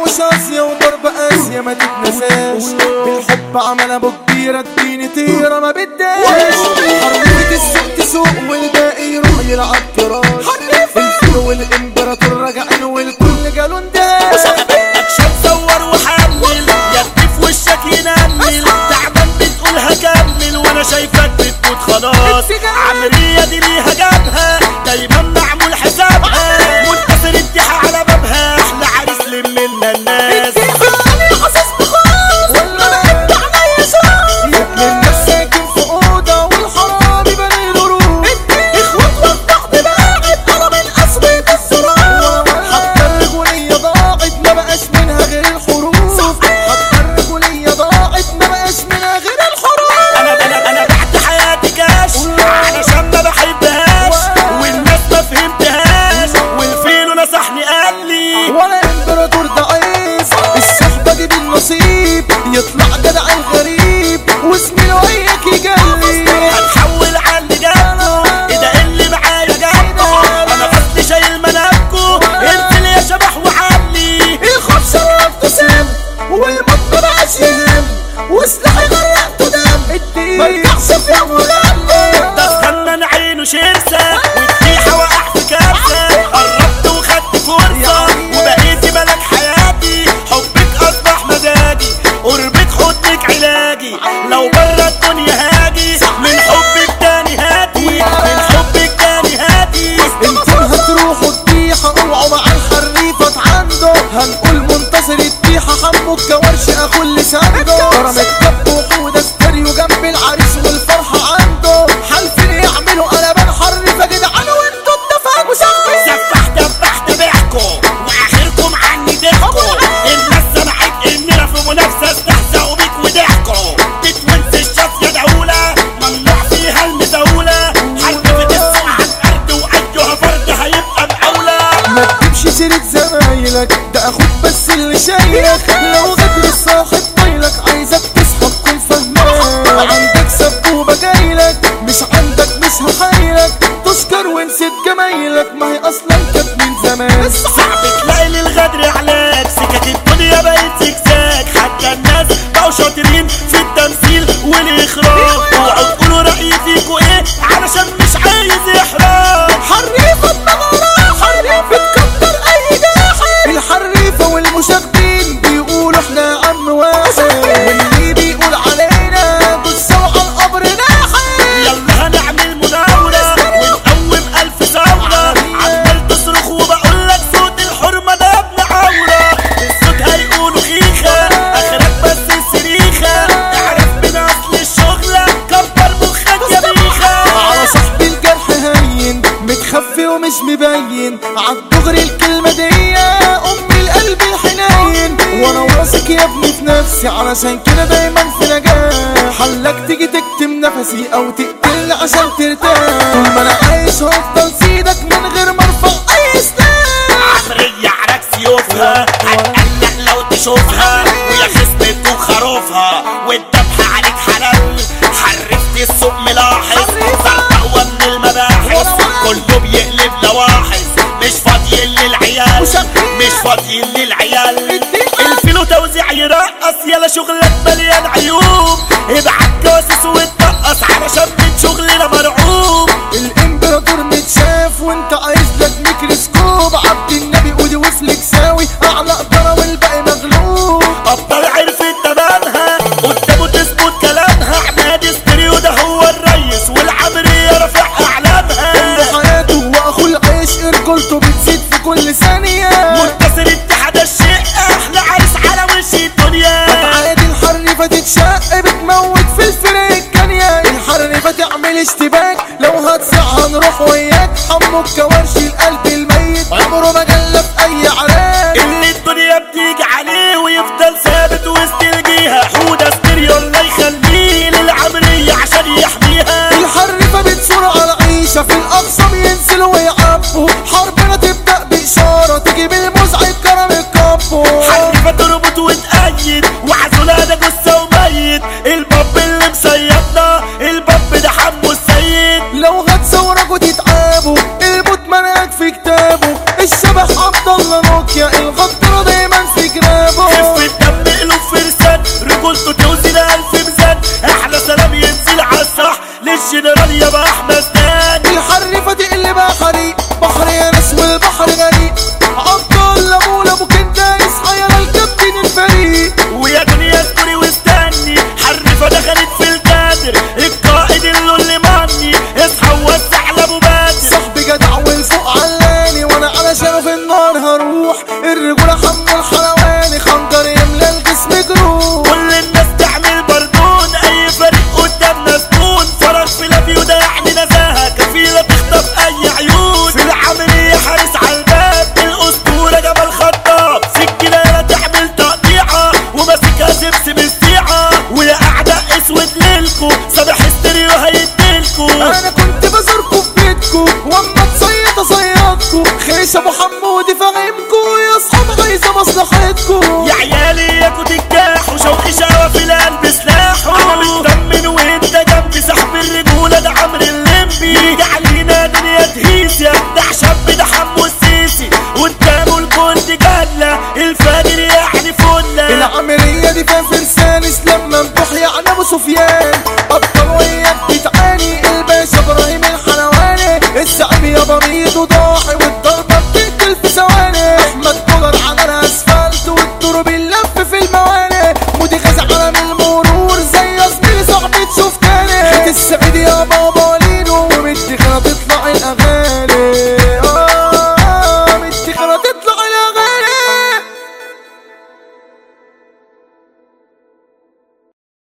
وشاسية وضرب قاسية ما تتنساش بالحب عمل ابو كبيرة اديني طيرة ما بداش حرمت السوق تسوق والباقي يروح يلعب كراش الفيل والامبراطور راجعين والكل قالوا انداش اكشن صور وحمل يدي في وشك ينمل تعبان بتقول هكمل وانا شايفك بتموت خلاص عمرية دي ليها جابها دايما معمول حسابها منتصر الدحى على بابها احلى عريس لمنا الناس يا ابن الناس ساكن في اوضه والحرامي بني له روح حتى الرجولية ضاعت ما بقاش منها غير الحروف حتى الرجولية ضاعت ما بقاش منها غير الحروف انا انا انا بعت حياتي كاش علشان ما بحبهاش والناس ما فهمتهاش والفيلو نصحني قال لي ولا امبراطور ضعيف الصحبة دي بالنصيب يطلع جدع الغريب واسمي لو هيك يجلي هتحول عني جنبه ايه ده اللي معايا جنبه انا اصلي شايل منابكو انزل يا شبح وعلي الخوف شربته سم والموت ما بقاش يهم وسلاحي غرقته دم مرجعش في يوم ولما ده فنان عينه شرسة والريحة وقع في كارثة قربت وخدت فرصة وبقيتي ملك حياتي حبك أصبح مزاجي قربك حضنك علاجي لو برا الدنيا هاجي من حبك تاني هاتي من حبك تاني هاتي انتوا هتروحوا الديحة اوعوا مع الحريفة عنده هنقول منتصر الديحة حمو الكورش اخو اللي سانده كرم الكب وحودة ستيريو جنب العريس والفرحة عنده حالفين يعملوا قلبان حريفة جدعان وانتوا اتفقوا سوا سفح دبح تبعكم واخركم عني ضحكوا الناس سمعت اننا في منافسه استهزأوا بيك وضحكوا تتونس الشاف يا دولة ممنوع فيها المزاولة حرفت السوق على الارض وايها فرد هيبقى مقاولة ما تجيبش سيرة زمايلك ده اخوك بس اللي شايلك لو غدر الصاحب طايلك عايزك تصحى تكون فهمان عندك سبوبة جايلك مش عندك مش هحايلك تشكر ونسيت جمايلك ما هي اصلا كانت من زمان صعب تلاقي للغدر علاج سكك الدنيا بقت زجزاج حتى الناس بقوا شاطرين في التمثيل والاخراج اوعوا تقولوا رايي فيكوا ايه علشان مش عايز احراج حريفة دماغنا حريفة تكبر اي جاحد الحريفة والمشاغبين بيقولوا احنا عم واحد واللي بيقول علينا بصوا على القبر ناحد يلا هنعمل مناورة ونقوم ألف ثورة عمال تصرخ وبقول لك صوت الحرمة ده ابن عورة الصوت هيقولوا خيخة آخرك بس السريخة اعرف من أصل الشغلة كبر مخك يا بيخة على صاحبي الجرح هين متخفي ومش مبين عالدغري الكلمة دي أمي القلب الحنين وأنا واثق يا ابني في نفسي علشان كده دايما في نجاح حلك تيجي تكتم نفسي أو تقتلني عشان ترتاح طول ما أنا عايش هفضل سيدك من غير ما أرفع أي سلاح عمرية عرك سيوفها هتقلق لو تشوفها ويا خصمة وخروفها والذبح عليك حلال حرفت السوق ملاحظ صرت اقوى من المباحث كله بيقلب لواحظ مش فاضيين للعيال مش فاضيين للعيال الفيلو توزيع يرقص يلا شغلك مليان عيوب ابعت جواسيس وتنقص علشان من شغلنا مرعوب الامبراطور متشاف وانت عايز لك ميكروسكوب عبد النبي ودي وفلك ساوي اعلى قدره والباقي مغلوب ابطال عرفت تمامها قدامه تثبت كلامها عماد ستيريو ده هو الريس والعمرية رافع اعلامها ام حياته واخو العيش رجولته بتزيد في كل ثانيه منتصر اتحاد الشقة احلى عريس على وش الدنيا عادي الحريفه تتشق بتموت في الفرق الجانيه الحريفه تعمل اشتباك لو هتصع هنروح وياك حمو الكوارش القلب الميت عمره ما جلى في اي عراك اللي الدنيا بتيجي عليه ويفضل ثابت وسط الجيهة حودة ستيريو الله يخليه للعمرية عشان يحميها الحريفة بتصور على عيشة في الأقصى بينزلوا ويعبوا حربنا تبدأ بإشارة تجيب المزعج كرم الكابو حرفة تربط وتأيد وعزولها ده جثة وميت الباب اللي مسيطنا الباب ده حمو السيد لو هتصورك وتتعابوا الموت مناش براحتكم خيس ابو حمودي فاهمكم يا اصحاب عايزه مصلحتكم يا عيالي ياكو تنجح وشوقي شهوة في القلب